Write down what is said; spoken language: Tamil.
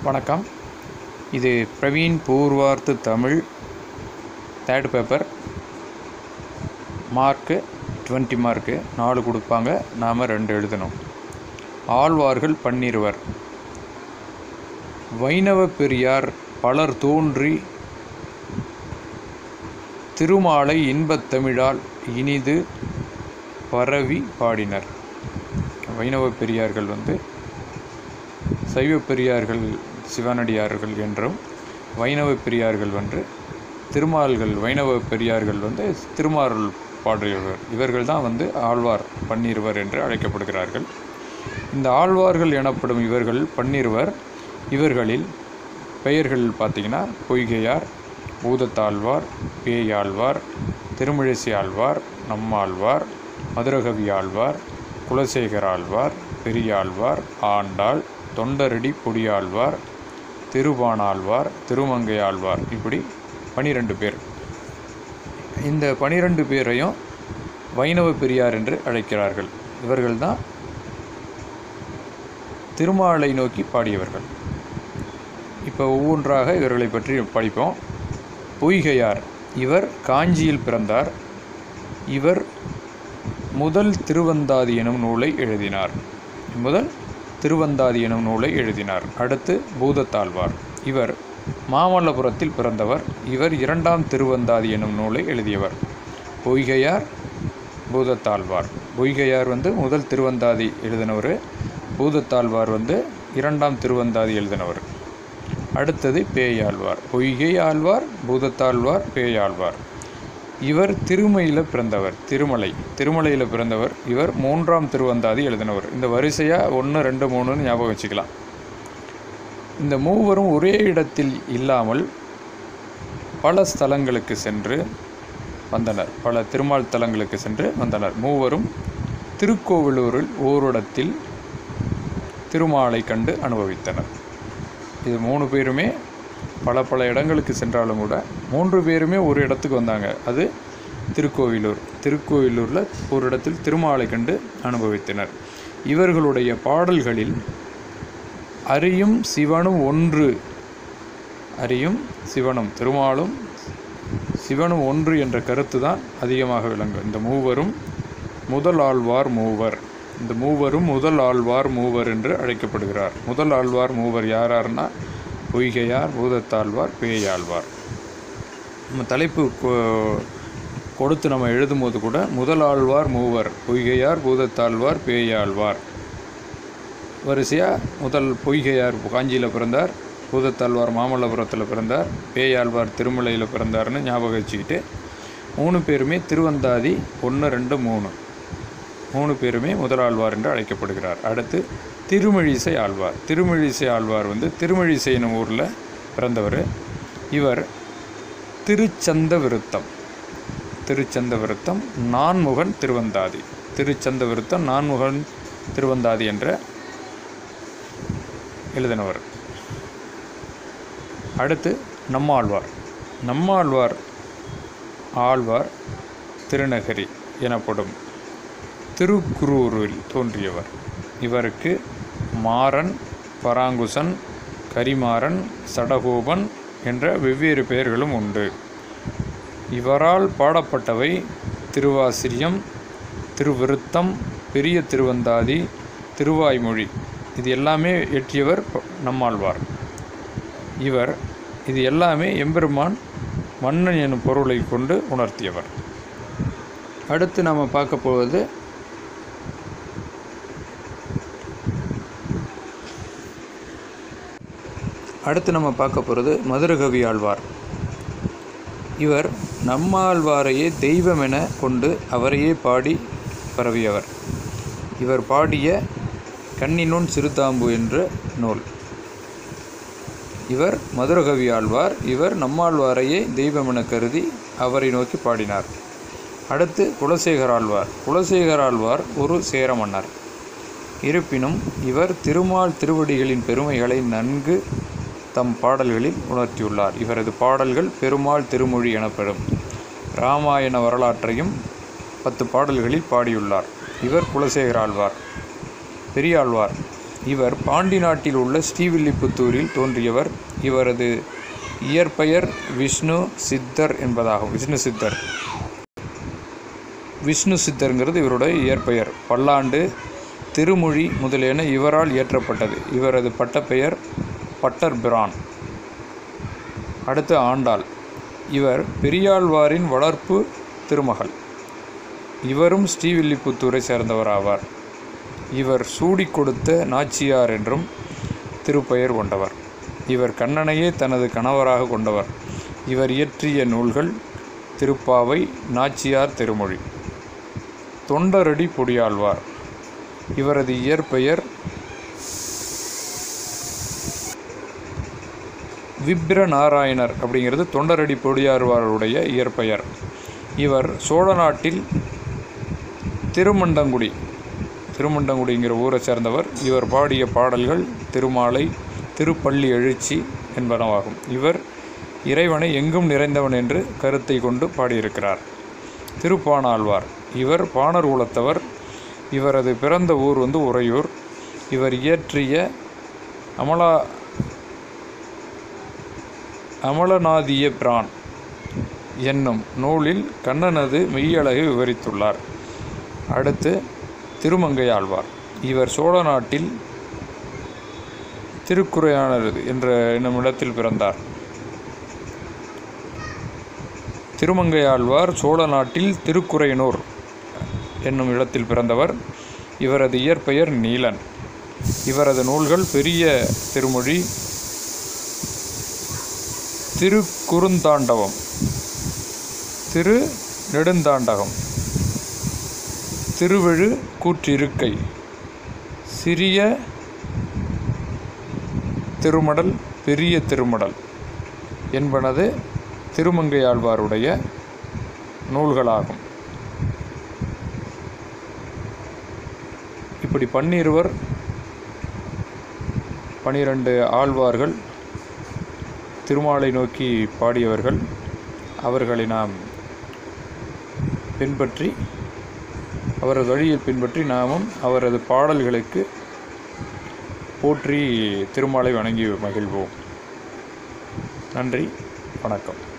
வணக்கம் இது பிரவீன் பூர்வார்த்து Tamil third paper mark twenty mark நாலு கொடுப்பாங்க நாம் ரெண்டு எழுதணும் ஆழ்வார்கள் பன்னிருவர் வைணவ பெரியார் பலர் தோன்றி திருமாலை இன்பத் தமிழால் இனிது பரவி பாடினர் வைணவ பெரியார்கள் வந்து சைவ பெரியார்கள் சிவனடியார்கள் என்றும் வைணவ பெரியார்கள் வந்து திருமால்கள் வைணவ பெரியார்கள் வந்து திருமால் பாடுகிறவர் இவர்கள் தான் வந்து ஆழ்வார் பன்னிருவர் என்று அழைக்கப்படுகிறார்கள் இந்த ஆழ்வார்கள் எனப்படும் இவர்கள் பன்னிருவர் இவர்களில் பெயர்கள் பார்த்திங்கன்னா பொய்கையார் பூதத்தாழ்வார் பேயாழ்வார் திருமிழிசை ஆழ்வார் நம்மாழ்வார் மதுரகவி ஆழ்வார் குலசேகர ஆழ்வார் பெரியாழ்வார் ஆண்டாள் தொண்டரடி பொடியாழ்வார் திருவானாழ்வார் திருமங்கை ஆழ்வார் இப்படி பனிரெண்டு பேர் இந்த பனிரெண்டு பேரையும் வைணவ பெரியார் என்று அழைக்கிறார்கள் இவர்கள்தான் திருமாலை நோக்கி பாடியவர்கள் இப்போ ஒவ்வொன்றாக இவர்களை பற்றி படிப்போம் பொய்கையார் இவர் காஞ்சியில் பிறந்தார் இவர் முதல் திருவந்தாதி எனும் நூலை எழுதினார் முதல் திருவந்தாதி எனும் நூலை எழுதினார் அடுத்து பூதத்தாழ்வார் இவர் மாமல்லபுரத்தில் பிறந்தவர் இவர் இரண்டாம் திருவந்தாதி எனும் நூலை எழுதியவர் பொய்கையார் பூதத்தாழ்வார் பொய்கையார் வந்து முதல் திருவந்தாதி எழுதினவர் பூதத்தாழ்வார் வந்து இரண்டாம் திருவந்தாதி எழுதினவர் அடுத்தது பேயாழ்வார் பொய்கை ஆழ்வார் பூதத்தாழ்வார் பேயாழ்வார் இவர் திருமையில் பிறந்தவர் திருமலை திருமலையில் பிறந்தவர் இவர் மூன்றாம் திருவந்தாதி எழுதினவர் இந்த வரிசையாக ஒன்று ரெண்டு மூணுன்னு ஞாபகம் வச்சுக்கலாம் இந்த மூவரும் ஒரே இடத்தில் இல்லாமல் பல ஸ்தலங்களுக்கு சென்று வந்தனர் பல திருமால் தலங்களுக்கு சென்று வந்தனர் மூவரும் திருக்கோவிலூரில் ஓரிடத்தில் திருமாலை கண்டு அனுபவித்தனர் இது மூணு பேருமே பல பல இடங்களுக்கு சென்றாலும் கூட மூன்று பேருமே ஒரு இடத்துக்கு வந்தாங்க அது திருக்கோவிலூர் திருக்கோவிலூரில் ஒரு இடத்தில் திருமாலை கண்டு அனுபவித்தனர் இவர்களுடைய பாடல்களில் அரியும் சிவனும் ஒன்று அரியும் சிவனும் திருமாலும் சிவனும் ஒன்று என்ற கருத்து தான் அதிகமாக விளங்கும் இந்த மூவரும் முதல் ஆழ்வார் மூவர் இந்த மூவரும் முதல் ஆழ்வார் மூவர் என்று அழைக்கப்படுகிறார் முதல் ஆழ்வார் மூவர் யார் யாருன்னா பொய்கையார் பூதத்தாழ்வார் பேயாழ்வார் நம்ம தலைப்பு கொடுத்து நம்ம எழுதும்போது கூட முதல் ஆழ்வார் மூவர் பொய்கையார் பூதத்தாழ்வார் பேயாழ்வார் வரிசையாக முதல் பொய்கையார் காஞ்சியில் பிறந்தார் பூதத்தாழ்வார் மாமல்லபுரத்தில் பிறந்தார் பேயாழ்வார் திருமலையில் பிறந்தார்னு ஞாபகம் வச்சுக்கிட்டு மூணு பேருமே திருவந்தாதி ஒன்று ரெண்டு மூணு மூணு பேருமே முதலாழ்வார் என்று அழைக்கப்படுகிறார் அடுத்து திருமழிசை ஆழ்வார் திருமழிசை ஆழ்வார் வந்து திருமழிசை எனும் ஊரில் பிறந்தவர் இவர் திருச்சந்த விருத்தம் திருச்சந்த விருத்தம் நான்முகன் திருவந்தாதி திருச்சந்த விருத்தம் நான்முகன் திருவந்தாதி என்ற எழுதினவர் அடுத்து நம்மாழ்வார் நம்மாழ்வார் ஆழ்வார் திருநகரி எனப்படும் திருக்குரூரில் தோன்றியவர் இவருக்கு மாறன் பராங்குசன் கரிமாறன் சடகோபன் என்ற வெவ்வேறு பெயர்களும் உண்டு இவரால் பாடப்பட்டவை திருவாசிரியம் திருவிருத்தம் பெரிய திருவந்தாதி திருவாய்மொழி இது எல்லாமே எட்டியவர் நம்மாழ்வார் இவர் இது எல்லாமே எம்பெருமான் மன்னன் எனும் பொருளை கொண்டு உணர்த்தியவர் அடுத்து நாம் பார்க்க போவது அடுத்து நம்ம பார்க்க போகிறது மதுரகவி ஆழ்வார் இவர் நம்மாழ்வாரையே தெய்வம் என கொண்டு அவரையே பாடி பரவியவர் இவர் பாடிய கண்ணினுன் சிறுதாம்பு என்ற நூல் இவர் மதுரகவி ஆழ்வார் இவர் நம்மாழ்வாரையே தெய்வம் என கருதி அவரை நோக்கி பாடினார் அடுத்து குலசேகர ஆழ்வார் குலசேகர ஆழ்வார் ஒரு சேர மன்னர் இருப்பினும் இவர் திருமால் திருவடிகளின் பெருமைகளை நன்கு தம் பாடல்களில் உணர்த்தியுள்ளார் இவரது பாடல்கள் பெருமாள் திருமொழி எனப்படும் இராமாயண வரலாற்றையும் பத்து பாடல்களில் பாடியுள்ளார் இவர் குலசேகர ஆழ்வார் பெரியாழ்வார் இவர் பாண்டி நாட்டில் உள்ள ஸ்ரீவில்லிபுத்தூரில் தோன்றியவர் இவரது இயற்பெயர் விஷ்ணு சித்தர் என்பதாகும் விஷ்ணு சித்தர் விஷ்ணு சித்தருங்கிறது இவருடைய இயற்பெயர் பல்லாண்டு திருமொழி முதலியன இவரால் இயற்றப்பட்டது இவரது பட்டப்பெயர் பட்டர் பிரான் அடுத்து ஆண்டாள் இவர் பெரியாழ்வாரின் வளர்ப்பு திருமகள் இவரும் ஸ்ரீவில்லிபுத்தூரை சேர்ந்தவர் ஆவார் இவர் சூடி கொடுத்த நாச்சியார் என்றும் திருப்பெயர் கொண்டவர் இவர் கண்ணனையே தனது கணவராக கொண்டவர் இவர் இயற்றிய நூல்கள் திருப்பாவை நாச்சியார் திருமொழி தொண்டரடி பொடியாழ்வார் இவரது இயற்பெயர் விப்ர நாராயணர் அப்படிங்கிறது தொண்டரடி பொடியாழ்வாருடைய இயற்பெயர் இவர் சோழ நாட்டில் திருமண்டங்குடி திருமண்டங்குடிங்கிற ஊரை சேர்ந்தவர் இவர் பாடிய பாடல்கள் திருமாலை திருப்பள்ளி எழுச்சி என்பனவாகும் இவர் இறைவனை எங்கும் நிறைந்தவன் என்று கருத்தை கொண்டு பாடியிருக்கிறார் திருப்பானாழ்வார் இவர் பாணர் குலத்தவர் இவரது பிறந்த ஊர் வந்து உறையூர் இவர் இயற்றிய அமலா அமலநாதிய பிரான் என்னும் நூலில் கண்ணனது மெய்யழகை விவரித்துள்ளார் அடுத்து திருமங்கையாழ்வார் இவர் சோழ நாட்டில் திருக்குறையானது என்ற என்னும் இடத்தில் பிறந்தார் திருமங்கையாழ்வார் சோழ நாட்டில் திருக்குறையனூர் என்னும் இடத்தில் பிறந்தவர் இவரது இயற்பெயர் நீலன் இவரது நூல்கள் பெரிய திருமொழி திருக்குறுந்தாண்டவம் திரு நெடுந்தாண்டகம் திருவெழு கூற்றிருக்கை சிறிய திருமடல் பெரிய திருமடல் என்பனது திருமங்கையாழ்வாருடைய நூல்களாகும் இப்படி பன்னிருவர் பனிரெண்டு ஆழ்வார்கள் திருமாலை நோக்கி பாடியவர்கள் அவர்களை நாம் பின்பற்றி அவரது வழியில் பின்பற்றி நாமும் அவரது பாடல்களுக்கு போற்றி திருமாலை வணங்கி மகிழ்வோம் நன்றி வணக்கம்